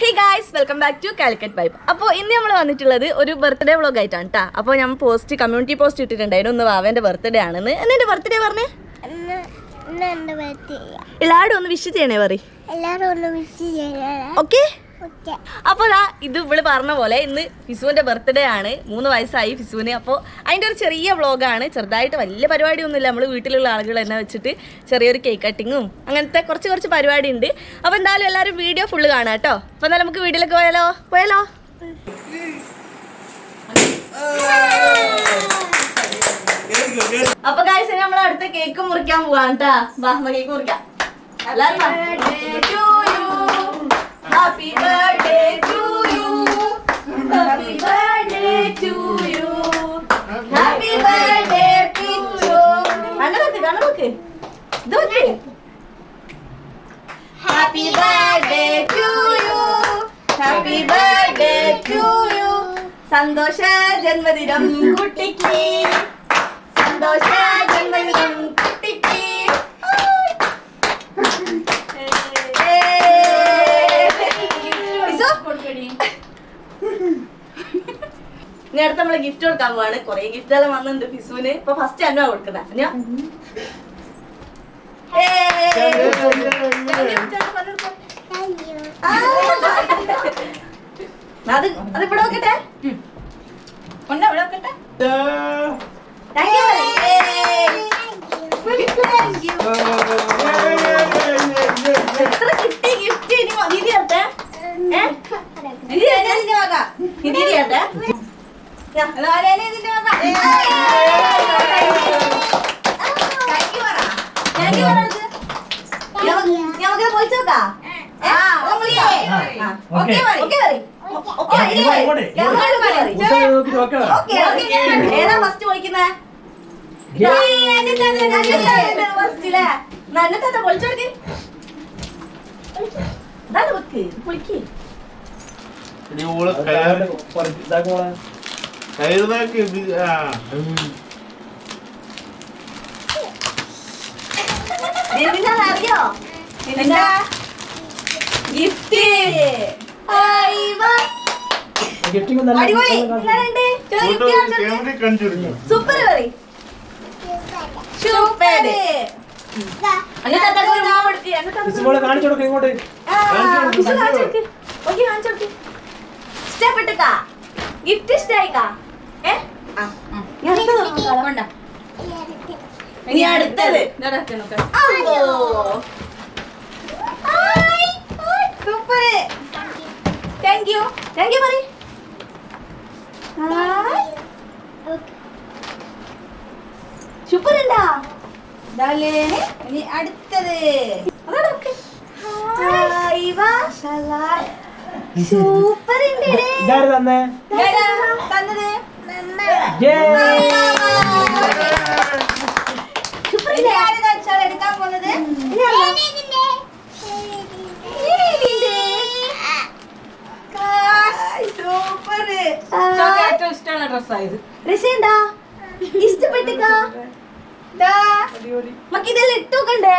Hey guys welcome back to Calicut vibe അപ്പോൾ ഇന്ന് നമ്മൾ വന്നിട്ടുള്ളത് ഒരു ബർത്ത്ഡേ വ്ളോഗ് ആയിട്ടാണ് കേട്ടോ അപ്പോൾ ഞാൻ പോസ്റ്റ് കമ്മ്യൂണിറ്റി പോസ്റ്റ് ഇട്ടിട്ടുണ്ടായിരുന്നു ഒന്ന് വാവേൻ്റെ ബർത്ത്ഡേ ആണെന്ന് എന്നെ ബർത്ത്ഡേ പറഞ്ഞേ ഇന്ന് ഇന്ന് എൻ്റെ ബർത്ത്ഡേ എല്ലാവരും ഒന്ന് വിഷ് ചെയ്യണേ പറ എല്ലാവരും ഒന്ന് വിഷ് ചെയ്യണം ഓക്കെ ഓക്കെ അപ്പോൾ ദാ ഇത് ഇവള് പറഞ്ഞ പോലെ ഇന്ന് ഫിസുവിന്റെ ബർത്ത്ഡേ ആണ് മൂന്ന് വയസ്സായി ഫിസുവിന് അപ്പോൾ അതിൻ്റെ ഒരു ചെറിയ വ്ളോഗാണ് ചെറുതായിട്ട് വലിയ പരിപാടിയൊന്നുമില്ല നമ്മൾ വീട്ടിലുള്ള ആളുകൾ തന്നെ വെച്ചിട്ട് ചെറിയൊരു കേക്ക് കട്ടിങ്ങും അങ്ങനത്തെ കുറച്ച് കുറച്ച് പരിപാടി ഉണ്ട് അപ്പോൾ എന്തായാലും എല്ലാവരും വീഡിയോ ഫുള്ള് കാണാം കേട്ടോ അപ്പോൾ എന്നാലും നമുക്ക് വീഡിയോയിലേക്ക് പോയാലോ പോയാലോ അപ്പൊ കാഴ്ച നമ്മൾ അടുത്ത കേക്ക് മുറിക്കാൻ പോവാണ് കേട്ടാ വാ കേക്ക് മുറിക്കാം എല്ലാരും happy birthday to you happy birthday to you happy birthday Pichu കണ്ണു നോക്ക് കണ്ണു നോക്ക് ഇത് നോക്ക് happy birthday to you happy birthday to you സന്തോഷ ജന്മദിനം കുട്ടിക്ക് സന്തോഷ ജന്മദിനം കുട്ടിക്ക് ഇനി അടുത്ത് നമ്മള് ഗിഫ്റ്റ് കൊടുക്കാൻ പോവാണ് കൊറേ ഗിഫ്റ്റ് എല്ലാം വന്നിട്ടുണ്ട് ഫിസുവിന് ഇപ്പൊ ഫസ്റ്റ് അന്ന കൊടുക്കുന്നത് ഞാൻ താങ്ക് യു അത് അതിവിടെ വെക്കട്ടെ കൊണ്ട ഇവിടെ വെക്കട്ടെ താങ്ക് യു എത്ര കിട്ടി ഗിഫ്റ്റ് ഇനി ദീദി ചേർത്തേ ഏ ദീദി ചേർത്തേ ഇതിന്റെ വക ദീദി ചേർത്തേ നമുക്ക് പൊളിച്ചു നോക്കാം ഓക്കെ ഓക്കെ ഏതാ ഫസ്റ്റ് പൊളിക്കുന്നേ നന്നത്തെ പൊളിച്ചു കൊടുക്ക് ഇതാണ് വെക്ക് പൊളിക്ക് ഇനി ഓള് കയറി കയറുന്നതൊക്കെ ഇത് ആ എന്താ അറിയോ എന്താ ഗിഫ്റ്റ് അടിപൊളി എങ്ങനെയുണ്ട് ഫോട്ടോ ക്യാമറ കണ്ടിരുന്നു സൂപ്പർ പറ സൂപ്പർ അങ്ങനത്തെ ഒരു മാവ് എടുക്ക് അങ്ങനത്തെ കാണിച്ചു കൊടുക്ക ഇങ്ങോട്ട് ഇഷ്ടപ്പെട്ടുക്കാ ഗിഫ്റ്റ് ഇഷ്ടായിക്കാ ഏ ഞാൻ അടുത്തത് നോക്കാം. ഇനി അടുത്തത് super thank you thank you പറ സൂപ്പർ ഉണ്ടാ ഇനി അടുത്തത് സൂപ്പർ ഉണ്ട് ഇതാര് തന്നെ തന്നത് സൂപ്പർ ഇല്ലേ ആരെന്ന് വെച്ചാൽ എടുക്കാൻ പോകുന്നത് സൂപ്പർ ഏറ്റവും ഇഷ്ടമുള്ള ഡ്രസ്സായത് രസണ്ടാ ഇഷ്ടപ്പെട്ടിക്കാ മക്കിതെല്ലാം ഇട്ടോക്കണ്ടേ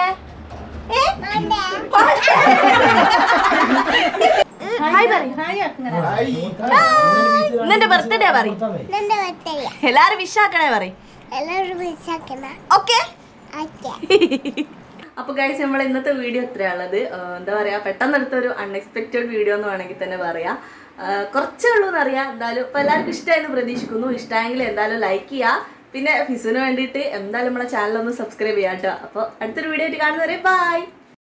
ഹായ് പറയും ഇന്നെന്റെ ബർത്ത്ഡേ പറയും എൻ്റെ ബർത്ത്ഡേ എല്ലാരും വിഷാക്കണേ പറയും എല്ലാവരും വിളിച്ചാക്കണം ഓക്കെ ഓക്കെ അപ്പൊ ഗൈസ് നമ്മൾ ഇന്നത്തെ വീഡിയോ എത്രയാണുള്ളത് എന്താ പറയാ പെട്ടെന്ന് എടുത്തൊരു അൺഎക്സ്പെക്റ്റഡ് വീഡിയോ എന്ന് വേണമെങ്കിൽ തന്നെ പറയാം ആഹ് കുറച്ചേ ഉള്ളൂ എന്നറിയാം എന്തായാലും ഇപ്പൊ എല്ലാവർക്കും ഇഷ്ടമായെന്ന് പ്രതീക്ഷിക്കുന്നു ഇഷ്ടമായെങ്കിൽ എന്തായാലും ലൈക്ക് ചെയ്യുക പിന്നെ ഫിസിന് വേണ്ടിയിട്ട് എന്തായാലും നമ്മളെ ചാനൽ ഒന്ന് സബ്സ്ക്രൈബ് ചെയ്യാം കേട്ടോ അപ്പോൾ അടുത്തൊരു വീഡിയോ ആയിട്ട് കാണുന്നവരെ ബൈ